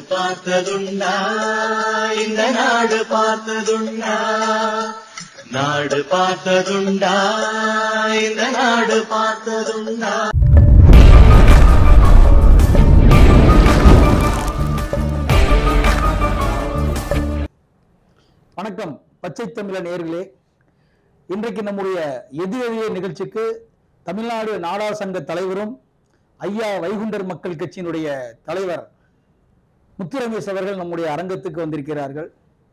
பார்த்ததுண்டா இந்த நாடு பார்த்ததுண்டா நாடு பார்த்ததுண்டா இந்த நாடு பார்த்ததுண்டா வணக்கம் பச்சை தமிழ நேர்களே இன்றைக்கு நம்முடைய எதிரெதிரே நிகழ்ச்சிக்கு தமிழ்நாடு நாடார் சங்க தலைவரும் ஐயா வைகுண்டர் மக்கள் கட்சியினுடைய தலைவர் முத்துரமேஷ் அவர்கள் நம்முடைய அரங்கத்துக்கு வந்திருக்கிறார்கள்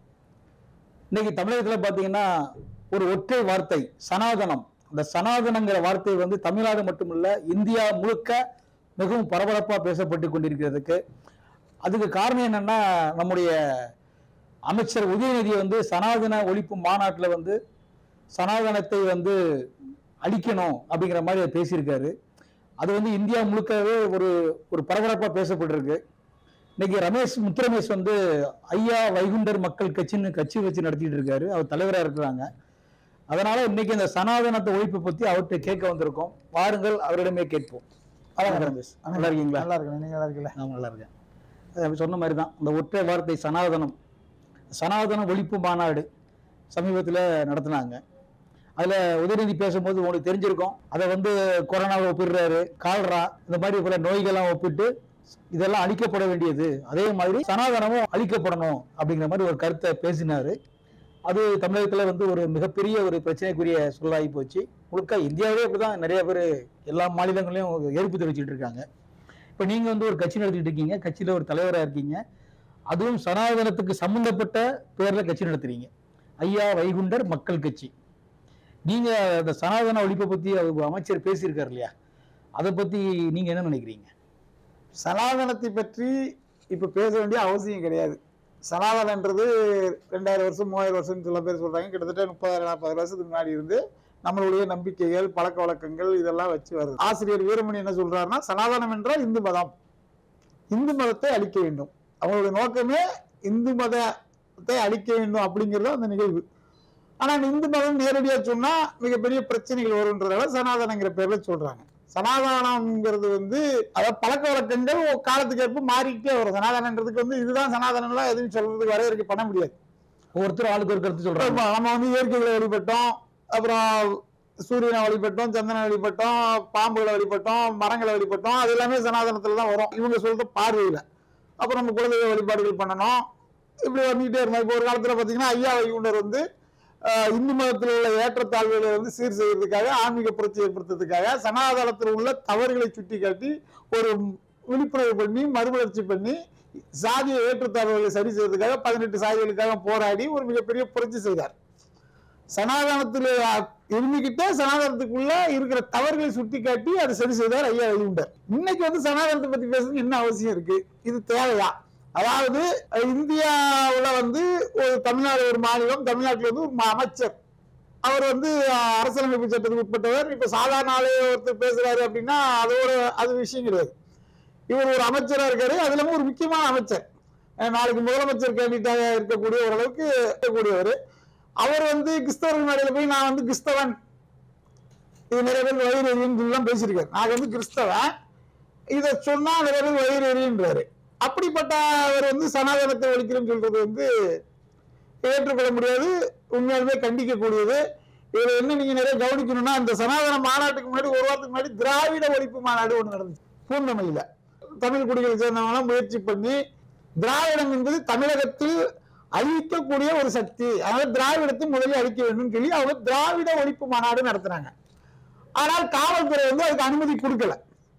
இன்னைக்கு தமிழகத்தில் பார்த்தீங்கன்னா ஒரு ஒற்றை வார்த்தை சனாதனம் அந்த சனாதனங்கிற வார்த்தை வந்து தமிழ்நாடு மட்டுமல்ல இந்தியா முழுக்க மிகவும் பரபரப்பாக பேசப்பட்டு கொண்டிருக்கிறதுக்கு அதுக்கு காரணம் என்னன்னா நம்முடைய அமைச்சர் உதயநிதி வந்து சனாதன ஒழிப்பு மாநாட்டில் வந்து சனாதனத்தை வந்து அழிக்கணும் அப்படிங்கிற மாதிரி அவர் பேசியிருக்காரு அது வந்து இந்தியா முழுக்கவே ஒரு ஒரு பரபரப்பாக பேசப்பட்டிருக்கு இன்னைக்கு ரமேஷ் முத்துரமேஷ் வந்து ஐயா வைகுண்டர் மக்கள் கட்சின்னு கட்சி வச்சு நடத்திட்டு இருக்காரு அவர் தலைவராக இருக்கிறாங்க அதனால இன்னைக்கு இந்த சனாதனத்தை ஒழிப்பை பற்றி அவர்கிட்ட கேட்க வந்திருக்கோம் வாருங்கள் அவரிடமே கேட்போம் வணக்கம் ரமேஷ் நல்லா இருக்கீங்களா நல்லா இருக்கேன் நீங்க நல்லா இருக்கீங்களா நான் நல்லா இருக்கேன் அது சொன்ன மாதிரி தான் இந்த ஒற்றை வார்த்தை சனாதனம் சனாதன ஒழிப்பு மாநாடு சமீபத்தில் நடத்தினாங்க அதில் உதயநிதி பேசும்போது உங்களுக்கு தெரிஞ்சிருக்கும் அதை வந்து கொரோனாவை ஒப்பிடுறாரு கால்ரா இந்த மாதிரி பல நோய்கள்லாம் ஒப்பிட்டு இதெல்லாம் அழிக்கப்பட வேண்டியது அதே மாதிரி சனாதனமும் அழிக்கப்படணும் அப்படிங்கிற மாதிரி ஒரு கருத்தை பேசினாரு அது தமிழகத்தில் வந்து ஒரு மிகப்பெரிய ஒரு பிரச்சனைக்குரிய சொல்லாகி போச்சு முழுக்க இந்தியாவே அப்படிதான் நிறைய பேர் எல்லா மாநிலங்களையும் எதிர்ப்பு தெரிவிச்சுட்டு இருக்காங்க இப்போ நீங்கள் வந்து ஒரு கட்சி நடத்திட்டு இருக்கீங்க கட்சியில் ஒரு தலைவராக இருக்கீங்க அதுவும் சனாதனத்துக்கு சம்பந்தப்பட்ட பேரில் கட்சி நடத்துறீங்க ஐயா வைகுண்டர் மக்கள் கட்சி நீங்கள் அந்த சனாதன ஒழிப்பை பற்றி அமைச்சர் பேசியிருக்காரு இல்லையா அதை பற்றி நீங்கள் என்ன நினைக்கிறீங்க சனாதனத்தை பற்றி இப்ப பேச வேண்டிய அவசியம் கிடையாது சனாதனன்றது ரெண்டாயிரம் வருஷம் மூவாயிரம் வருஷம் சில பேர் சொல்றாங்க கிட்டத்தட்ட முப்பதாயிரம் நாற்பது வருஷத்துக்கு முன்னாடி இருந்து நம்மளுடைய நம்பிக்கைகள் பழக்க வழக்கங்கள் இதெல்லாம் வச்சு வருது ஆசிரியர் வீரமணி என்ன சொல்றாருன்னா சனாதனம் என்றால் இந்து மதம் இந்து மதத்தை அழிக்க வேண்டும் அவங்களுடைய நோக்கமே இந்து மதத்தை அழிக்க வேண்டும் அப்படிங்கிறது அந்த நிகழ்வு ஆனா இந்த இந்து மதம் நேரடியா சொன்னா மிகப்பெரிய பிரச்சனைகள் வரும்ன்றதால சனாதனங்கிற பேர்ல சொல்றாங்க சனாதனம்ங்கிறது வந்து அதாவது பழக்க வழக்கங்கள் ஒரு காலத்துக்கு ஏற்ப மாறிக்கிட்டே வரும் சனாதனன்றதுக்கு வந்து இதுதான் சனாதனம்லாம் எதுவும் சொல்றதுக்கு வரையறுக்க பண்ண முடியாது ஒவ்வொருத்தரும் ஆளுக்கு ஒரு கருத்து சொல்கிறாங்க ஆமா, நம்ம வந்து இயற்கைகளை வழிபட்டோம் அப்புறம் சூரியனை வழிபட்டோம் சந்திரனை வழிபட்டோம் பாம்புகளை வழிபட்டோம் மரங்களை வழிபட்டோம் அது எல்லாமே சனாதனத்துல தான் வரும் இவங்க சொல்ற பார்வையில அப்புறம் நம்ம குலதெய்வ வழிபாடுகள் பண்ணணும் இப்படி வந்துகிட்டே இருந்தோம் இப்போ ஒரு காலத்துல பாத்தீங்கன்னா ஐயா வைகுண்டர் வந்து ஆஹ், இந்து மதத்தில் உள்ள ஏற்றத்தாழ்வுகளை வந்து சீர் செய்யறதுக்காக ஆன்மீக புரட்சி ஏற்படுத்துறதுக்காக சனாதனத்தில் உள்ள தவறுகளை சுட்டிக்காட்டி ஒரு விழிப்புணர்வு பண்ணி மறுமலர்ச்சி பண்ணி சாதிய ஏற்றத்தாழ்வுகளை சரி செய்யறதுக்காக பதினெட்டு சாதிகளுக்காக போராடி ஒரு மிகப்பெரிய புரட்சி செய்தார் சனாதனத்தில் இருந்துகிட்டே சனாதனத்துக்குள்ள இருக்கிற தவறுகளை சுட்டிக்காட்டி அதை சரி செய்தார் ஐயா வைகுண்டர் இன்னைக்கு வந்து சனாதனத்தை பத்தி பேசுறதுக்கு என்ன அவசியம் இருக்கு இது தேவையா அதாவது அஹ், இந்தியாவுல வந்து ஒரு தமிழ்நாடு ஒரு மாநிலம் தமிழ்நாட்டுல வந்து ஒரு ம- அமைச்சர் அவர் வந்து அஹ், அரசியலமைப்பு சட்டத்துக்கு உட்பட்டவர் இப்ப சாதாரண ஆளே ஒருத்தர் பேசுறாரு அப்படின்னா அதோட அது விஷயம் கிடையாது இவர் ஒரு அமைச்சரா இருக்காரு அது இல்லாம ஒரு முக்கியமான அமைச்சர் அஹ் நாளைக்கு முதலமைச்சர் கேண்டிடேட்டா இருக்கக்கூடிய ஓரளவுக்கு இருக்கக்கூடியவர் அவர் வந்து கிறிஸ்தவர்கள் மேடையில போய் நான் வந்து கிறிஸ்தவன் இது நிறைய பேர் வயிறு எரியும் எல்லாம் பேசியிருக்காரு நான் வந்து கிறிஸ்தவன் இதை சொன்னா நிறைய பேர் வயிறு எரியுன்றாரு அப்படிப்பட்ட அவர் வந்து சனாதனத்தை ஒழிக்கிறேன்னு சொல்றது வந்து ஏற்றுக்கொள்ள முடியாது உண்மையாலுமே கண்டிக்கக்கூடியது இதுல என்ன நீங்க நிறைய கவனிக்கணும்னா அந்த சனாதன மாநாட்டுக்கு முன்னாடி ஒரு வாரத்துக்கு முன்னாடி திராவிட ஒழிப்பு மாநாடு ஒண்ணு நடந்துச்சு பூர்ணமையில தமிழ் குடிகளை சேர்ந்தவங்க முயற்சி பண்ணி திராவிடம் என்பது தமிழகத்தில் அழிக்கக்கூடிய ஒரு சக்தி அதனால திராவிடத்தை முதலில் அழிக்க வேண்டும் சொல்லி அவங்க திராவிட ஒழிப்பு மாநாடு நடத்துனாங்க ஆனால் காவல்துறை வந்து அதுக்கு அனுமதி கொடுக்கல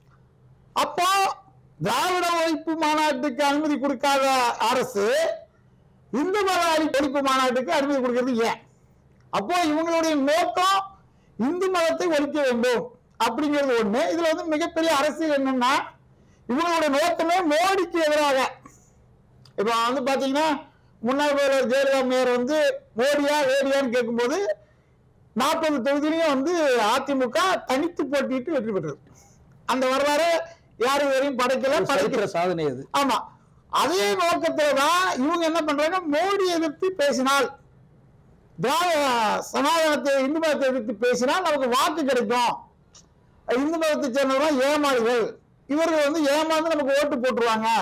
அப்போ திராவிட ஒழிப்பு மாநாட்டுக்கு அனுமதி கொடுக்காத அரசு இந்து மத அழி- ஒழிப்பு மாநாட்டுக்கு அனுமதி கொடுக்கிறது ஏன் அப்போ இவங்களுடைய நோக்கம் இந்து மதத்தை ஒழிக்க வேண்டும் அப்படிங்கிறது ஒண்ணு இதுல வந்து மிகப்பெரிய அரசியல் என்னன்னா இவங்களுடைய நோக்கமே மோடிக்கு எதிராக இப்ப வந்து பாத்தீங்கன்னா முன்னாள் முதல்வர் ஜெயலலிதா மேயர் வந்து மோடியா வேடியான்னு கேட்கும்போது நாற்பது தொகுதியிலையும் வந்து அதிமுக தனித்து போட்டிட்டு வெற்றி பெற்றது அந்த வரலாறு யாரும் வரையும் படைக்கல படைக்கல சரித்திர சாதனை அது ஆமா அதே நோக்கத்துல தான் இவங்க என்ன பண்றாங்க மோடி எதிர்த்து பேசினால் திராவிட சனாதனத்தை இந்து மதத்தை எதிர்த்து பேசினால் நமக்கு வாக்கு கிடைக்கும் இந்து மதத்தை சேர்ந்தவங்க ஏமாளிகள் இவர்கள் வந்து ஏமாந்து நமக்கு ஓட்டு போட்டுருவாங்க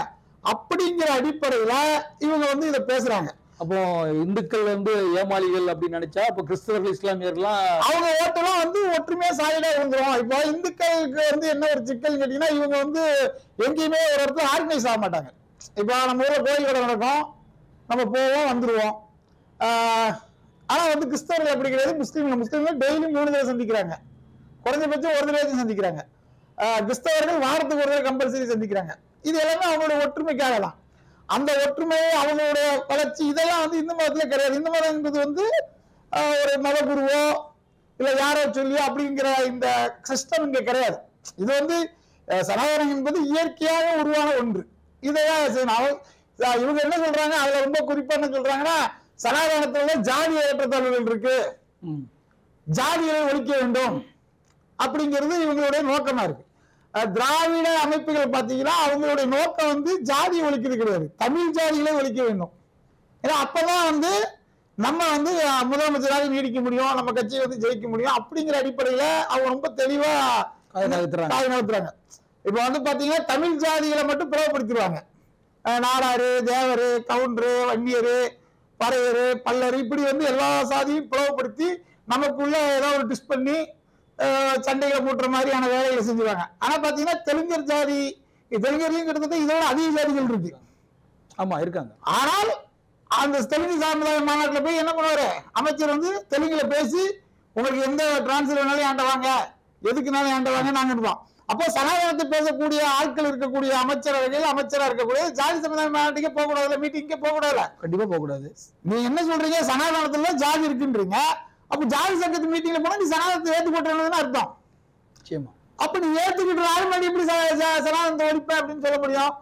அப்படிங்கிற அடிப்படையில இவங்க வந்து இதை பேசுறாங்க அப்போ இந்துக்கள் வந்து ஏமாளிகள் அப்படின்னு நினைச்சா அப்போ கிறிஸ்தவர்கள் இஸ்லாமியர்லாம் அவங்க ஓட்டெல்லாம் வந்து ஒற்றுமையா சாலிடா இருந்துரும் இப்போ இந்துக்களுக்கு வந்து என்ன ஒரு சிக்கல் கேட்டீங்கன்னா இவங்க வந்து எங்கேயுமே ஒரு இடத்துல ஆர்கனைஸ் ஆக மாட்டாங்க இப்போ நம்ம ஊர்ல கோயில் கடை நடக்கும் நம்ம போவோம் வந்துருவோம் ஆஹ் ஆனா வந்து கிறிஸ்தவர்கள் அப்படி கிடையாது முஸ்லீம்கள் முஸ்லீம்கள் டெய்லி மூணு தடவை சந்திக்கிறாங்க குறைஞ்சபட்சம் ஒரு தடவை சந்திக்கிறாங்க ஆஹ் கிறிஸ்தவர்கள் வாரத்துக்கு ஒரு தடவை கம்பல்சரி சந்திக்கிறாங்க இது எல்லாமே அவங்களோட ஒற்றுமைக்காக தான் அந்த ஒற்றுமை அவங்களுடைய வளர்ச்சி இதெல்லாம் வந்து இந்து மதத்துல கிடையாது இந்து மதம் என்பது வந்து ஆஹ் ஒரு மத குருவோ இல்ல யாரோ சொல்லியோ அப்படிங்கிற இந்த சிஸ்டம் இங்க கிடையாது இது வந்து அஹ், சனாதனம் என்பது இயற்கையாக உருவான ஒன்று இதைதான் செய்யணும் அவ- அஹ், இவங்க என்ன சொல்றாங்க அதுல ரொம்ப குறிப்பா என்ன சொல்றாங்கன்னா சனாதனத்துல ஜாதி ஏற்றத்தாழ்வுகள் இருக்கு ம், ஜாதிகளை ஒழிக்க வேண்டும் அப்படிங்கிறது இவங்களுடைய நோக்கமா இருக்கு அஹ் திராவிட அமைப்புகள் பாத்தீங்கன்னா அவங்களுடைய நோக்கம் வந்து ஜாதி ஒழிக்கிறது கிடையாது தமிழ் ஜாதிகளை ஒழிக்க வேண்டும் ஏன்னா அப்பதான் வந்து நம்ம வந்து அஹ், முதலமைச்சராக நீடிக்க முடியும் நம்ம கட்சியை வந்து ஜெயிக்க முடியும் அப்படிங்கிற அடிப்படையில அவங்க ரொம்ப தெளிவா காய் நகர்த்துறாங்க. காய் நகர்த்துறாங்க இப்ப வந்து பாத்தீங்கன்னா தமிழ் ஜாதிகளை மட்டும் பிளவுபடுத்திடுவாங்க அஹ் நாடாரு தேவரு கவுண்டரு வன்னியரு பறையரு பல்லரு இப்படி வந்து எல்லா சாதியும் பிளவுபடுத்தி நமக்குள்ள ஏதாவது ஒரு டிஸ் பண்ணி அஹ், சண்டைகளை மூட்டுற மாதிரியான வேலைகளை செஞ்சுருவாங்க ஆனா பாத்தீங்கன்னா தெலுங்கர் ஜாதி தெலுங்கர்லயும் கிட்டத்தட்ட இதோட அதிக ஜாதிகள் இருக்கு ஆமா இருக்காங்க ஆனால் அந்த தெலுங்கு சமுதாய மாநாட்டுல போய் என்ன பண்ணுவாரு அமைச்சர் வந்து தெலுங்குல பேசி உங்களுக்கு எந்த டிரான்ஸ்ல வேணாலும் ஏண்ட வாங்க எதுக்குனாலும் ஏண்ட வாங்க நாங்க இருப்போம் அப்போ சனாதனத்தை பேசக்கூடிய ஆட்கள் இருக்கக்கூடிய அமைச்சரவைகள் அமைச்சரா இருக்கக்கூடிய ஜாதி சமுதாய மாநாட்டுக்கே போக கூடாதுல மீட்டிங்கே போக கூடாதுல கண்டிப்பா போக கூடாது நீ என்ன சொல்றீங்க சனாதனத்துல ஜாதி இருக்குன்றீங்க அப்ப ஜாதி சங்கத்து மீட்டிங்ல போனா நீ சனாதனத்தை ஏத்துக்கொட்டணும்னு அர்த்தம் நிச்சயமா அப்ப நீ ஏத்துக்கிட்டு ஆளுமணி எப்படி ச- ச- சனாதனத்தை ஒழிப்ப அப்படின்னு சொல்ல முடியும்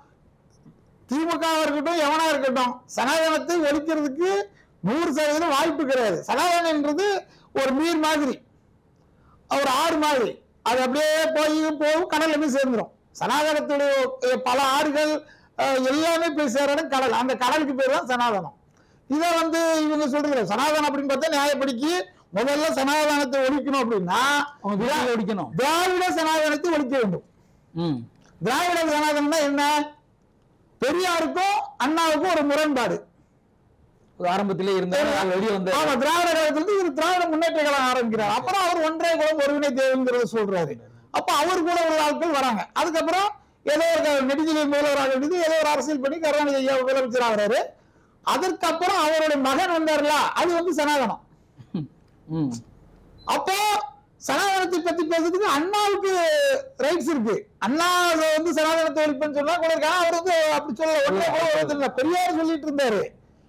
திமுக இருக்கட்டும் எவனா இருக்கட்டும் சனாதனத்தை ஒழிக்கிறதுக்கு நூறு சதவீதம் வாய்ப்பு கிடையாது சனாதனம்ன்றது ஒரு நீர் மாதிரி ஒரு ஆறு மாதிரி அது அப்படியே போய் போகும் கடல்ல போய் சேர்ந்துரும் சனாதனத்துடைய அஹ், பல ஆறுகள் அஹ், எல்லாமே போய் சேர இடம் கடல் அந்த கடலுக்கு பேர் தான் சனாதனம் இதை வந்து இவங்க சொல்றது சனாதனம் அப்படின்னு பார்த்தா நியாயப்படிக்கு முதல்ல சனாதனத்தை ஒழிக்கணும் அப்படின்னா அவங்க வீட்டில் ஒடிக்கணும் திராவிட சனாதனத்தை ஒழிக்க வேண்டும் ம் திராவிட சனாதனம்னா என்ன பெரியாருக்கும் அண்ணாவுக்கும் ஒரு முரண்பாடு ஒரு ஆரம்பத்திலே இருந்தாலும் வெளியே வந்த ஆமா திராவிட கழகத்துல இவர் திராவிட முன்னேற்ற கழகம் ஆரம்பிக்கிறார் அப்புறம் அவர் ஒன்றே குலம் ஒருவினை தேவைங்கிறத சொல்றாரு அப்ப அவர் கூட உள்ள ஆட்கள் வராங்க அதுக்கப்புறம் ஏதோ ஒரு நெடுஞ்சிலை முதல்வராக வேண்டியது ஏதோ ஒரு அரசியல் பண்ணி கருணாநிதி ஐயா முதலமைச்சர் ஆகிறாரு அதற்கப்புறம் அவருடைய மகன் வந்தார்ல அது வந்து சனாதனம் ம் அப்போ சனாதனத்தை பத்தி பேசுறதுக்கு அண்ணாவுக்கு ரைட்ஸ் இருக்கு அண்ணா வந்து சனாதனத்தை ஒழிப்புன்னு சொன்னா கூட இருக்கு. ஆனா அவர் வந்து அப்படி சொல்லல ஒன்றே கூட ஒருத்தர் இல்ல. பெரியார் சொல்லிட்டு இருந்தாரு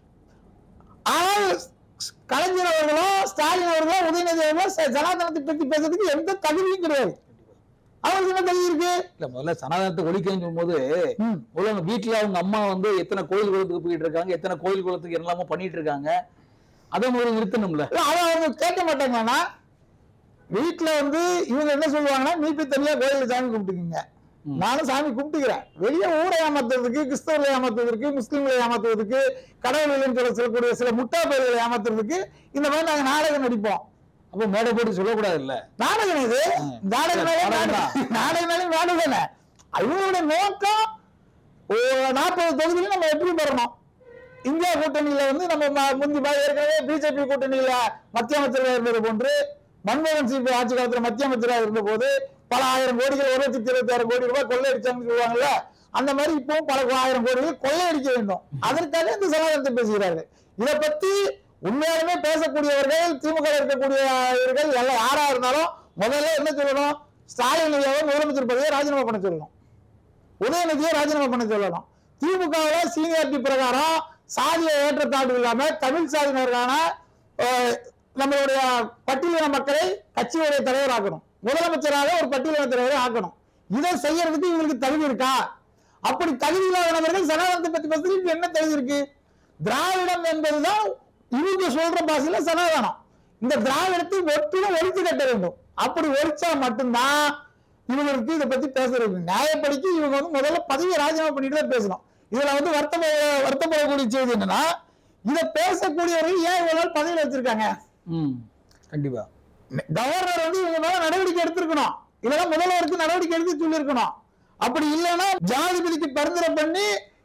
ஆனால் கலைஞர் அவர்களோ ஸ்டாலின் அவர்களோ உதயநிதி அவர்களோ ச- சனாதனத்தை பத்தி பேசுறதுக்கு எந்த தகுதியும் கிடையாது அவருக்கு என்ன தகுதி இருக்கு இல்ல முதல்ல சனாதனத்தை ஒழிக்கணும்னு சொல்லும்போது ம். முதல்ல அவங்க வீட்டுல அவங்க அம்மா வந்து எத்தனை கோயில் குளத்துக்கு போயிட்டு இருக்காங்க எத்தனை கோயில் குளத்துக்கு என்னெல்லாமோ பண்ணிட்டு இருக்காங்க அதை முதல்ல நிறுத்தணும்ல இல்ல, அதை அவங்க கேட்க மாட்டாங்கன்னா வீட்டுல வந்து இவங்க என்ன சொல்லுவாங்கன்னா நீ போய் தனியா கோயில்ல சாமி கும்பிட்டுக்குங்க ம். நானும் சாமி கும்பிட்டுக்கிறேன் வெளியே ஊரை ஏமாத்துறதுக்கு கிறிஸ்தவர்களை ஏமாத்துறதுக்கு முஸ்லீம்களை ஏமாத்துறதுக்கு கடவுள் இல்லைன்னு சொல்ல சொல்லக்கூடிய சில முட்டா பேர்களை ஏமாத்துறதுக்கு இந்த மாதிரி நாங்க நாடகம் நடிப்போம் அப்ப மேடை போட்டு சொல்லக்கூடாது இல்ல நாடகம் இது நாடகனாலே நாடகம் தான். நாடகம் நாடகனாலே நாடகம் தானே இவங்களுடைய நோக்கம் நாற்பது தொகுதியில நம்ம வெற்றி பெறணும் இந்தியா கூட்டணியில வந்து நம்ம ம- முந்தி பா- ஏற்கனவே பிஜேபி கூட்டணியில மத்திய அமைச்சராக இருந்தது போன்று மன்மோகன் சிங் ஆட்சி காலத்துல மத்திய அமைச்சராக இருந்த போது பல ஆயிரம் கோடிகள் ஒரு லட்சத்தி இருபத்தி ஆயிரம் கோடி ரூபாய் கொள்ளையடிச்சாங்கன்னு சொல்லுவாங்கல்ல அந்த மாதிரி இப்பவும் பல ஆயிரம் கோடிகள் கொள்ளையடிக்க வேண்டும் அதற்காக இந்த சமாதானத்தை பேசுகிறார்கள் இதை பத்தி உண்மையாலுமே பேசக்கூடியவர்கள் திமுக ல இருக்கக்கூடியவர்கள் எல்லாம் யாரா இருந்தாலும் முதல்ல என்ன சொல்லணும் ஸ்டாலின் ஐயாவை முதலமைச்சர் பதவியை ராஜினாமா பண்ண சொல்லணும் உதயநிதியை ராஜினாமா பண்ண சொல்லணும் திமுகவுல சீனியாரிட்டி பிரகாரம் சாதிய ஏற்றத்தாழ்வு இல்லாம தமிழ் சாதியினருக்கான அஹ், நம்மளுடைய பட்டியலின மக்களை கட்சியுடைய தலைவராக்கணும் முதலமைச்சராக ஒரு பட்டியலின தலைவரை ஆக்கணும் இதை செய்யறதுக்கு இவங்களுக்கு தகுதி இருக்கா அப்படி தகுதி இல்லாதவர்கள் சனாதனத்தை பத்தி பேசுறதுக்கு என்ன தகுதி இருக்கு திராவிடம் என்பதுதான் இவங்க சொல்ற பாஷையில சனாதனம் இந்த திராவிடத்தை ஒட்டுடன் ஒழித்து கட்ட வேண்டும் அப்படி ஒழிச்சா மட்டும்தான் இவங்களுக்கு இதை பத்தி பேசுறது நியாயப்படிக்கு இவங்க வந்து முதல்ல பதவியை ராஜினாமா பண்ணிட்டு தான் பேசணும் இதுல வந்து வருத்தம் வருத்தப்படக்கூடிய செய்தி என்னன்னா இதை பேசக்கூடியவர்கள் ஏன் இவ்வளவு நாள் பதவியில வச்சிருக்காங்க ம் கண்டிப்பா கவர்னர் வந்து இவங்க மேல நடவடிக்கை எடுத்திருக்கணும் இல்லைன்னா முதல்வருக்கு நடவடிக்கை எடுத்து சொல்லியிருக்கணும் அப்படி இல்லைன்னா ஜனாதிபதிக்கு பரிந்துரை பண்ணி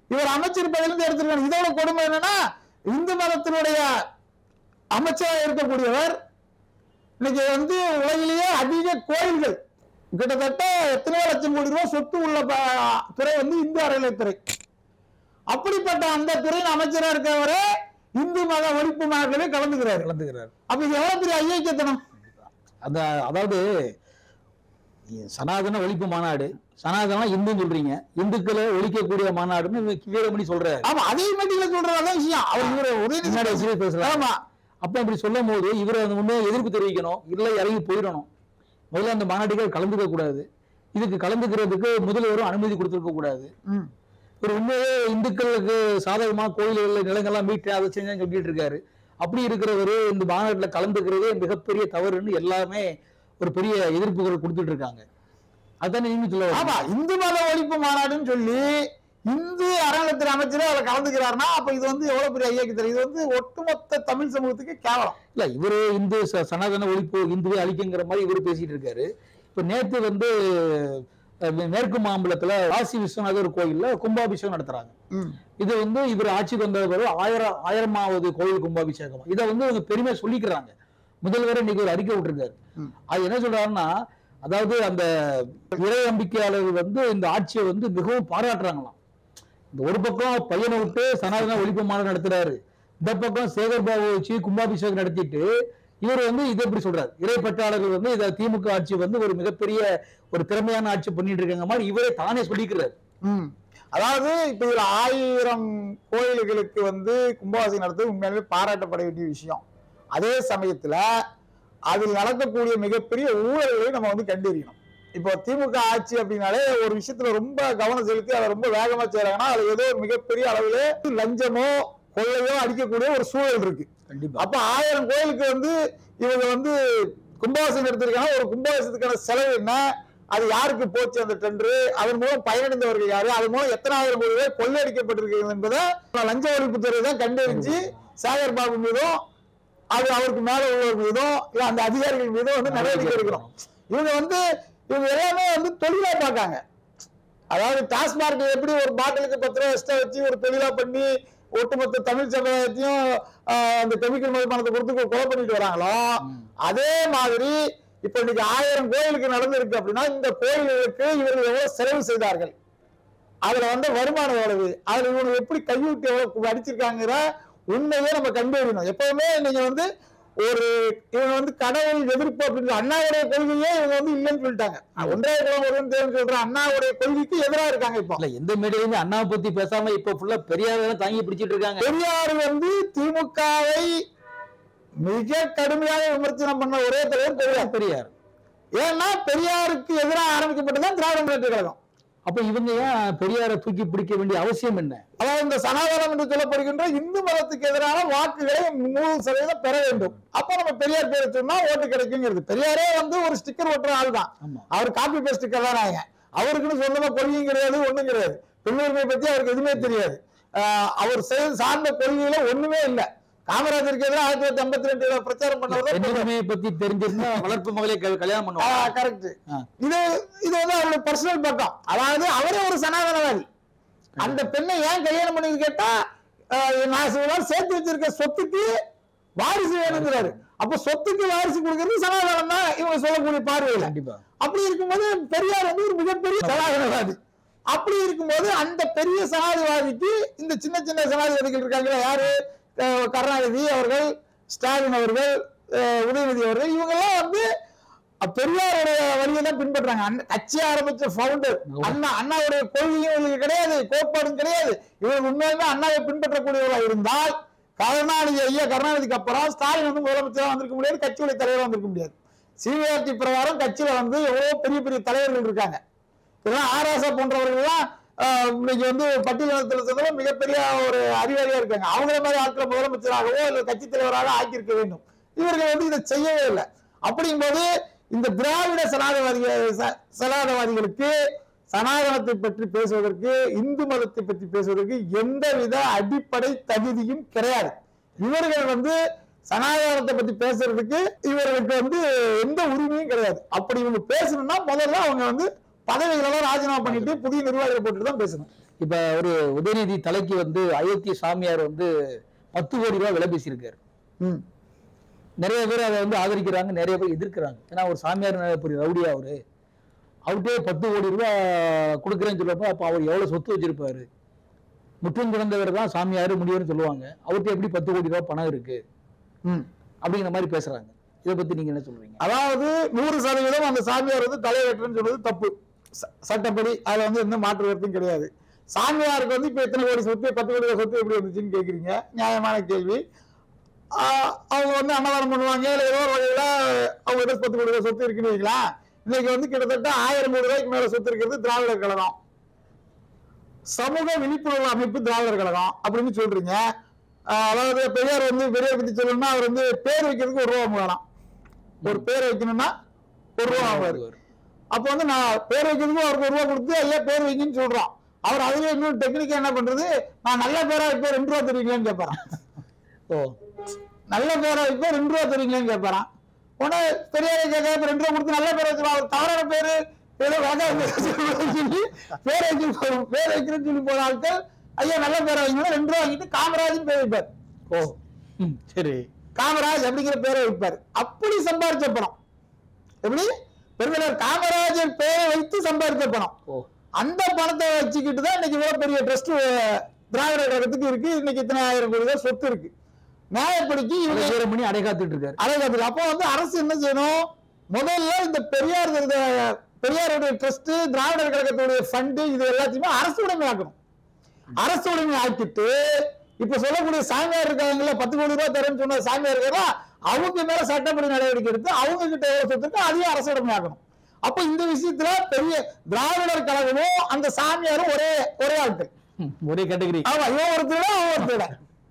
இவர் அமைச்சர் பதவியிலிருந்து எடுத்திருக்காங்க இதோட கொடுமை என்னன்னா இந்து மதத்தினுடைய அமைச்சராக இருக்கக்கூடியவர் இன்னைக்கு வந்து உலகிலேயே அதிக கோயில்கள் கிட்டத்தட்ட எத்தனையோ லட்சம் கோடி ரூபாய் சொத்து உள்ள ப- துறை வந்து இந்து அறநிலைத்துறை அப்படிப்பட்ட அந்த துறையின் அமைச்சரா இருக்கவரே இந்து மத ஒழிப்பு மாநாட்டிலே கலந்துக்கிறாரு கலந்துக்கிறார் அப்ப இது எவ்வளவு பெரிய ஐயக்கத்தனம் அந்த அதாவது சனாதன ஒழிப்பு மாநாடு சனாதனம் இந்துன்னு சொல்றீங்க இந்துக்களை ஒழிக்கக்கூடிய மாநாடுன்னு வீரமணி சொல்றாரு ஆமா அதே மீட்டிங்ல சொல்றதான் விஷயம் அவர் இவரு உதயநிதி முன்னாடி வச்சுட்டு பேசுறாரு ஆமா அப்ப அப்படி சொல்லும் போது இவரை வந்து முன்னே எதிர்ப்பு தெரிவிக்கணும் இல்லை இறங்கி போயிடணும் முதல்ல அந்த மாநாட்டுக்கு கலந்துக்க கூடாது இதுக்கு கலந்துக்கிறதுக்கு முதல்வரும் அனுமதி கொடுத்துருக்க கூடாது ம். ஒரு உண்மையே இந்துக்களுக்கு சாதகமா கோயில்கள் நிலங்கள்லாம் மீட்டு அதை செஞ்சு சொல்லிட்டு இருக்காரு அப்படி இருக்கிறவரு இந்த மாநாட்டில் கலந்துக்கிறதே மிகப்பெரிய தவறுன்னு எல்லாமே ஒரு பெரிய எதிர்ப்புகள் கொடுத்துட்டு இருக்காங்க அதானே நீங்க சொல்ல வரீங்க? ஆமா இந்து மத ஒழிப்பு மாநாடுன்னு சொல்லி இந்து அறநிலையத்துறை அமைச்சரே அதுல கலந்துக்கிறாருன்னா அப்ப இது வந்து எவ்வளவு பெரிய ஐயக்கத்தனம் இது வந்து ஒட்டுமொத்த தமிழ் சமூகத்துக்கு கேவலம் இல்ல இவரு இந்து ச- சனாதன ஒழிப்பு இந்துவை அழிக்குங்கிற மாதிரி இவரு பேசிட்டு இருக்காரு இப்ப நேத்து வந்து அஹ், மே- மேற்கு மாம்பலத்துல காசி விஸ்வநாதர் கோயில்ல கும்பாபிஷேகம் நடத்துறாங்க இது வந்து இவர் ஆட்சிக்கு வந்த பிறகு ஆயிரம் ஆயிரமாவது கோயில் கும்பாபிஷேகம் இதை வந்து இவங்க பெருமையா சொல்லிக்கிறாங்க முதல்வர் இன்னைக்கு ஒரு அறிக்கை விட்டுருக்காரு ம். அது என்ன சொல்றாருன்னா அதாவது அந்த இறை நம்பிக்கையாளர்கள் வந்து இந்த ஆட்சியை வந்து மிகவும் பாராட்டுறாங்களாம் இந்த ஒரு பக்கம் பையனை விட்டு சனாதன ஒழிப்பு மாநாடு நடத்துறாரு இந்த பக்கம் சேகர் பாபு வச்சு கும்பாபிஷேகம் நடத்திட்டு இவர் வந்து இதை எப்படி சொல்றாரு இறை பற்றாளர்கள் வந்து இதை திமுக ஆட்சி வந்து ஒரு மிகப்பெரிய ஒரு திறமையான ஆட்சி பண்ணிட்டு இருக்காங்க மாதிரி இவரே தானே சொல்லிக்கிறார் ம். அதாவது இப்ப இதுல ஆயிரம் கோயில்களுக்கு வந்து கும்பாபிஷேகம் நடத்துவது உண்மையாலுமே பாராட்டப்பட வேண்டிய விஷயம் அதே சமயத்துல அதில் நடக்கக்கூடிய மிகப்பெரிய ஊழல்களை நம்ம வந்து கண்டறியணும் இப்போ திமுக ஆட்சி அப்படின்னாலே ஒரு விஷயத்துல ரொம்ப கவனம் செலுத்தி அதை ரொம்ப வேகமா செய்யறாங்கன்னா அது ஏதோ ஒரு மிகப்பெரிய அளவுல லஞ்சமோ கொள்ளையோ அடிக்கக்கூடிய ஒரு சூழல் இருக்கு கண்டிப்பா அப்ப ஆயிரம் கோயிலுக்கு வந்து இவங்க வந்து கும்பாபிஷேகம் எடுத்திருக்காங்க ஒரு கும்பாபிஷேகத்துக்கான செலவு என்ன அது யாருக்கு போச்சு அந்த டெண்டர் அதன் மூலம் பயனடைந்தவர்கள் யாரு அதன் மூலம் எத்தனை ஆயிரம் கோடி ரூபாய் கொள்ளையடிக்கப்பட்டிருக்கு என்பதை லஞ்ச ஒழிப்புத்துறை தான் கண்டறிஞ்சு சாகர் பாபு மீதும் அது அவருக்கு மேல உள்ளவர் மீதும் இல்ல அந்த அதிகாரிகள் மீதும் வந்து நடவடிக்கை எடுக்கணும் இவங்க வந்து இவங்க எல்லாமே வந்து தொழிலா பார்க்காங்க அதாவது டாஸ்மார்க் எப்படி ஒரு பாட்டிலுக்கு பத்து ரூபா எக்ஸ்ட்ரா வச்சு ஒரு தொழிலா பண்ணி ஒட்டுமொத்த தமிழ் சமுதாயத்தையும் ஆஹ், அந்த கெமிக்கல் மதுபானத்தை கொடுத்து கொலை பண்ணிட்டு வராங்களோ அதே மாதிரி இப்ப இன்னைக்கு ஆயிரம் கோயிலுக்கு நடந்திருக்கு அப்படின்னா இந்த கோயில்களுக்கு இவர்கள் எவ்வளவு செலவு செய்தார்கள் அதுல வந்து வருமானம் எவ்வளவு அதுல இவங்க எப்படி கையூட்டி எவ்வளவு அடிச்சிருக்காங்கிற உண்மையே நம்ம கண்டறியணும் எப்பவுமே நீங்க வந்து ஒரு இவங்க வந்து கடவுள் எதிர்ப்பு அப்படின்ற அண்ணாவுடைய கொள்கையே இவங்க வந்து இல்லைன்னு சொல்லிட்டாங்க ஒன்றாவது குலம் ஒருவன் தேர்வு சொல்ற அண்ணாவுடைய கொள்கைக்கு எதிராக இருக்காங்க இப்போ இல்ல எந்த மேடையுமே அண்ணாவை பத்தி பேசாம இப்ப ஃபுல்லா பெரியார தாங்கி பிடிச்சிட்டு இருக்காங்க பெரியார் வந்து திமுகவை மிக கடுமையாக விமர்சனம் பண்ண ஒரே தலைவர் பெரியார் பெரியார் ஏன்னா பெரியாருக்கு எதிராக ஆரம்பிக்கப்பட்டதான் திராவிட முன்னேற்ற கழகம் அப்ப இவங்க ஏன் பெரியாரை தூக்கி பிடிக்க வேண்டிய அவசியம் என்ன அதாவது இந்த சனாதனம் என்று சொல்லப்படுகின்ற இந்து மதத்துக்கு எதிரான வாக்குகளை நூறு சதவீதம் பெற வேண்டும் அப்ப நம்ம பெரியார் பேரை சொன்னா ஓட்டு கிடைக்குங்கிறது பெரியாரே வந்து ஒரு ஸ்டிக்கர் ஒட்டுற ஆள் தான் ஆமா அவர் காப்பி பேஸ்ட் ஸ்டிக்கர் தான் ஆங்க அவருக்குன்னு சொந்தமா கொள்கையும் கிடையாது ஒண்ணும் கிடையாது பெண்ணுரிமை பத்தி அவருக்கு எதுவுமே தெரியாது ஆஹ் அவர் செய்த சார்ந்த கொள்கையில ஒண்ணுமே இல்ல காமராஜருக்கு எதிராக ஆயிரத்தி தொள்ளாயிரத்தி ஐம்பத்தி ரெண்டுல பிரச்சாரம் பண்ணவர் பெண்ணுரிமையை பத்தி தெரிஞ்சிருந்தா வளர்ப்பு மகளை கல்- கல்யாணம் பண்ணுவாங்க கரெக்ட் ஆ. இது இது வந்து அவருடைய பர்சனல் பக்கம் அதாவது அவரே ஒரு சனாதனவாதி அந்த பெண்ணை ஏன் கல்யாணம் பண்ணி கேட்டா ஆஹ், நான் சில நாள் சேர்த்து வச்சிருக்க சொத்துக்கு வாரிசு வேணுங்கிறாரு அப்ப சொத்துக்கு வாரிசு கொடுக்கறது சனாதனம் தான் இவங்க சொல்லக்கூடிய பார்வையில கண்டிப்பா அப்படி இருக்கும்போது பெரியார் வந்து ஒரு மிகப்பெரிய சனாதனவாதி அப்படி இருக்கும்போது அந்த பெரிய சனாதிவாதிக்கு இந்த சின்ன சின்ன சனாதிவாதிகள் இருக்காங்களா யாரு அஹ் கருணாநிதி அவர்கள் ஸ்டாலின் அவர்கள் அஹ் உதயநிதி அவர்கள் இவங்க எல்லாம் வந்து அஹ் பெரியாருடைய வழியை தான் பின்பற்றாங்க அண்ணா- கட்சி ஆரம்பிச்ச ஃபவுண்டர் அண்ணா அண்ணாவுடைய கொள்கையும் இவங்களுக்கு கிடையாது கோட்பாடும் கிடையாது இவங்க உண்மையுமே அண்ணாவை பின்பற்றக்கூடியவர்களா இருந்தால் கருணாநிதி ஐயா கருணாநிதிக்கு அப்புறம் ஸ்டாலின் வந்து முதலமைச்சராக வந்திருக்க முடியாது கட்சியுடைய தலைவராக வந்திருக்க முடியாது சிவிஆர்டி பிரகாரம் கட்சியில வந்து எவ்வளவு பெரிய பெரிய தலைவர்கள் இருக்காங்க இதெல்லாம் ஆராசா போன்றவர்கள்லாம் ஆஹ், இன்னைக்கு வந்து பட்டியலினத்தில் சேர்ந்தவங்க மிகப்பெரிய ஒரு அறிவாளியா இருக்காங்க அவங்கள மாதிரி ஆட்களை முதலமைச்சராகவோ இல்லை கட்சி தலைவராக ஆக்கியிருக்க வேண்டும் இவர்கள் வந்து இதை செய்யவே இல்லை அப்படிங்கும்போது இந்த திராவிட சனாதவாதிகள் ச- சனாதவாதிகளுக்கு சனாதனத்தை பற்றி பேசுவதற்கு இந்து மதத்தை பற்றி பேசுவதற்கு எந்தவித அடிப்படை தகுதியும் கிடையாது இவர்கள் வந்து சனாதனத்தை பத்தி பேசுறதுக்கு இவர்களுக்கு வந்து எந்த உரிமையும் கிடையாது அப்படி இவங்க பேசணும்னா முதல்ல அவங்க வந்து பதவிகளெல்லாம் ராஜினாமா பண்ணிட்டு புதிய நிர்வாகிகளை போட்டுட்டு தான் பேசணும் இப்ப ஒரு உதயநிதி தலைக்கு வந்து அயோத்தி சாமியார் வந்து பத்து கோடி ரூபாய் விலை பேசியிருக்காரு ம் நிறைய பேர் அதை வந்து ஆதரிக்கிறாங்க நிறைய பேர் எதிர்க்கிறாங்க ஏன்னா ஒரு சாமியார் நிறைய பெரிய ரவுடியா அவரு அவர்கிட்டே பத்து கோடி ரூபாய் கொடுக்குறேன்னு சொல்லப்போ அப்போ அவர் எவ்வளவு சொத்து வச்சிருப்பாரு முற்றும் துறந்தவர் தான் சாமியார் முடியும்னு சொல்லுவாங்க அவர்கிட்ட எப்படி பத்து கோடி ரூபாய் பணம் இருக்கு ம் அப்படிங்கிற மாதிரி பேசுறாங்க இதை பத்தி நீங்க என்ன சொல்றீங்க அதாவது நூறு சதவீதம் அந்த சாமியார் வந்து தலைவெட்டுன்னு சொல்றது தப்பு ச- சட்டப்படி அதுல வந்து எந்த மாற்று கருத்தும் கிடையாது சாமியாருக்கு வந்து இப்ப எத்தனை கோடி சொத்து பத்து கோடி ரூபாய் சொத்து எப்படி வந்துச்சுன்னு கேக்குறீங்க நியாயமான கேள்வி ஆஹ் அவங்க வந்து அன்னதானம் பண்ணுவாங்க இல்ல ஏதோ ஒரு வகையில அவங்க கிட்ட பத்து கோடி ரூபாய் சொத்து இருக்குன்னு வைக்கலாம் இன்னைக்கு வந்து கிட்டத்தட்ட ஆயிரம் கோடி ரூபாய்க்கு மேல சொத்து இருக்கிறது திராவிடர் கழகம் சமூக விழிப்புணர்வு அமைப்பு திராவிடர் கழகம் அப்படின்னு சொல்றீங்க ஆஹ் அதாவது பெரியார் வந்து பெரியார் பத்தி சொல்லணும்னா அவர் வந்து பேர் வைக்கிறதுக்கு ஒரு ரூபா வேணாம் ஒரு பேர் வைக்கணும்னா ஒரு ரூபா ஆகுவாரு அப்ப வந்து நான் பேர் வைக்கிறதுக்கு அவருக்கு ஒரு ரூபா கொடுத்து ஐயா பேர் வைங்கன்னு சொல்றோம் அவர் அதுல இன்னும் டெக்னிக்கா என்ன பண்றது நான் நல்ல பேரா இப்ப ரெண்டு ரூபா தருவீங்களான்னு கேட்பாரான் ஓ நல்ல பேரா இப்ப ரெண்டு ரூபா தருவீங்களான்னு கேட்பாரான் உடனே பெரியாரை கேட்க இப்ப ரெண்டு ரூபா கொடுத்து நல்ல பேர் வச்சிருவான் அவர் தவறான பேரு ஏதோ வேக சொல்லி பேர் வைக்க போ- பேர் வைக்கிறேன்னு சொல்லி போன ஆட்கள் ஐயா நல்ல பேரை வைக்கணும் ரெண்டு ரூபா வாங்கிட்டு காமராஜன் பேர் வைப்பார் ஓ ம், சரி காமராஜ் அப்படிங்கிற பேரை வைப்பார் அப்படி சம்பாரிச்ச பணம் எப்படி பெருமையாளர் காமராஜர் பேரை வைத்து சம்பாதித்த பணம் ஓ அந்த பணத்தை வச்சுக்கிட்டு தான் இன்னைக்கு இவ்வளவு பெரிய ட்ரஸ்ட் திராவிட கழகத்துக்கு இருக்கு இன்னைக்கு இத்தனை ஆயிரம் கோடி ரூபாய் சொத்து இருக்கு நியாயப்படிக்கு இவங்க அலட்சியம் பண்ணி அடை காத்துட்டு இருக்காரு அழகாது அப்போ வந்து அரசு என்ன செய்யணும் முதல்ல இந்த பெரியார் இந்த பெரியாருடைய ட்ரஸ்ட் திராவிடர் கழகத்துடைய ஃபண்டு இது எல்லாத்தையுமே அரசு உடைமை ஆக்கணும் அரசு உடைமை ஆக்கிட்டு இப்ப சொல்லக்கூடிய சாமியார் இருக்காங்கல்ல பத்து கோடி ரூபாய் தரேன்னு சொன்ன சாமியார் இருக்கிறா அவங்க மேல சட்டப்படி நடவடிக்கை எடுத்து அவங்க கிட்ட எவ்வளவு சொத்து இருக்கோ அதையும் அரசு உடைமை ஆக்கணும் அப்ப இந்த விஷயத்துல பெரிய திராவிடர் கழகமும் அந்த சாமியாரும் ஒரே ஒரே ஆட்கள் ம், ஒரே கேட்டகரி ஆமா இவன் ஒருத்தர் அவன் ஒருத்தர்